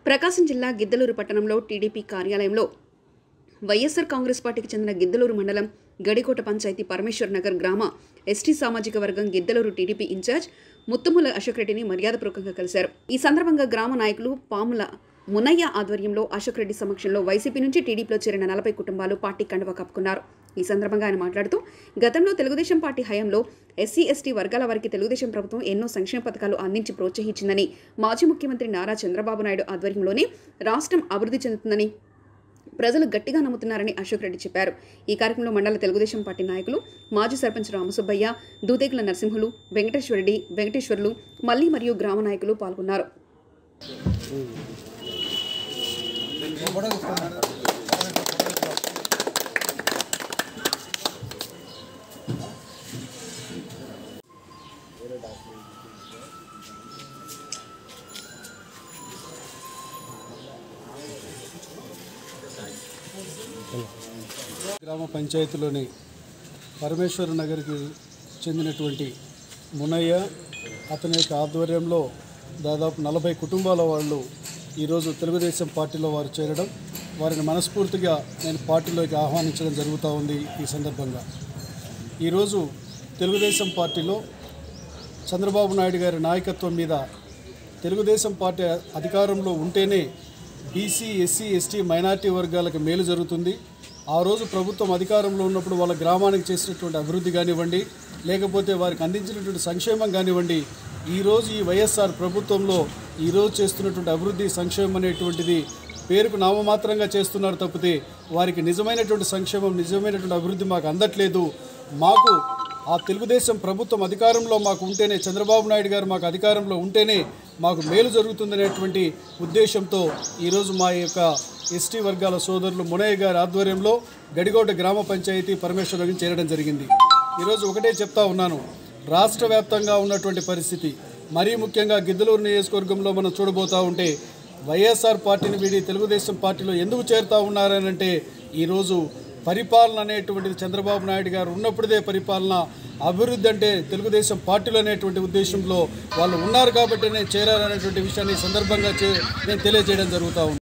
ప్రకాశం జిల్లా గిద్దలూరు పట్టణంలో టీడీపీ కార్యాలయంలో వైఎస్ఆర్ కాంగ్రెస్ పార్టీకి చెందిన గిద్దలూరు మండలం గడికోట పంచాయతీ పరమేశ్వర్ నగర్ గ్రామ ఎస్టీ సామాజిక వర్గం గిద్దలూరు టీడీపీ ఇన్ఛార్జ్ ముత్తుముల అశోక్ రెడ్డిని మర్యాదపూర్వకంగా కలిశారు ఈ సందర్భంగా గ్రామ నాయకులు పాముల మునయ్య ఆధ్వర్యంలో అశోక్ రెడ్డి సమక్షంలో వైసీపీ నుంచి టీడీపీలో చేరిన నలభై కుటుంబాలు పార్టీ కండువ కప్పుకున్నారు ఈ సందర్భంగా ఆయన మాట్లాడుతూ గతంలో తెలుగుదేశం పార్టీ హయాంలో ఎస్సీ ఎస్టీ వర్గాల వారికి తెలుగుదేశం ప్రభుత్వం ఎన్నో సంక్షేమ పథకాలు అందించి ప్రోత్సహించిందని మాజీ ముఖ్యమంత్రి నారా చంద్రబాబు నాయుడు ఆధ్వర్యంలోనే రాష్ట్రం అభివృద్ధి చెందుతుందని ప్రజలు గట్టిగా నమ్ముతున్నారని అశోక్ రెడ్డి చెప్పారు ఈ కార్యక్రమంలో మండల తెలుగుదేశం పార్టీ నాయకులు మాజీ సర్పంచ్ రామసుబ్బయ్య దూదేకుల నరసింహులు వెంకటేశ్వరరెడ్డి వెంకటేశ్వర్లు మల్లి మరియు గ్రామ నాయకులు పాల్గొన్నారు గ్రామ పంచాయతీలోని పరమేశ్వర నగర్కి చెందినటువంటి మునయ్య అతని యొక్క ఆధ్వర్యంలో దాదాపు నలభై కుటుంబాల వాళ్ళు ఈరోజు తెలుగుదేశం పార్టీలో వారు చేరడం వారిని మనస్ఫూర్తిగా నేను పార్టీలోకి ఆహ్వానించడం జరుగుతూ ఉంది ఈ సందర్భంగా ఈరోజు తెలుగుదేశం పార్టీలో చంద్రబాబు నాయుడు గారి నాయకత్వం మీద తెలుగుదేశం పార్టీ అధికారంలో ఉంటేనే బీసీ ఎస్సీ ఎస్టీ మైనార్టీ వర్గాలకు మేలు జరుగుతుంది ఆ రోజు ప్రభుత్వం అధికారంలో ఉన్నప్పుడు వాళ్ళ గ్రామానికి చేసినటువంటి అభివృద్ధి కానివ్వండి లేకపోతే వారికి అందించినటువంటి సంక్షేమం కానివ్వండి ఈరోజు ఈ వైఎస్ఆర్ ప్రభుత్వంలో ఈరోజు చేస్తున్నటువంటి అభివృద్ధి సంక్షేమం అనేటువంటిది పేరుకు నామమాత్రంగా చేస్తున్నారు తప్పితే వారికి నిజమైనటువంటి సంక్షేమం నిజమైనటువంటి అభివృద్ధి మాకు అందట్లేదు మాకు ఆ తెలుగుదేశం ప్రభుత్వం అధికారంలో మాకు ఉంటేనే చంద్రబాబు నాయుడు గారు మాకు అధికారంలో ఉంటేనే మాకు మేలు జరుగుతుందనేటువంటి ఉద్దేశంతో ఈరోజు మా యొక్క ఎస్టీ వర్గాల సోదరులు మునయ్య గారి ఆధ్వర్యంలో గడిగోట గ్రామ పంచాయతీ పరమేశ్వరం చేరడం జరిగింది ఈరోజు ఒకటే చెప్తా ఉన్నాను రాష్ట్ర వ్యాప్తంగా ఉన్నటువంటి పరిస్థితి మరీ ముఖ్యంగా గిద్దలూరు నియోజకవర్గంలో మనం చూడబోతూ ఉంటే వైఎస్ఆర్ పార్టీని వీడి తెలుగుదేశం పార్టీలో ఎందుకు చేరుతా ఉన్నారనంటే ఈరోజు పరిపాలన అనేటువంటిది చంద్రబాబు నాయుడు గారు ఉన్నప్పుడే పరిపాలన అభివృద్ధి అంటే తెలుగుదేశం పార్టీలో అనేటువంటి ఉద్దేశంలో వాళ్ళు ఉన్నారు కాబట్టినే చేరారనేటువంటి విషయాన్ని ఈ సందర్భంగా చే నేను తెలియజేయడం జరుగుతూ ఉంది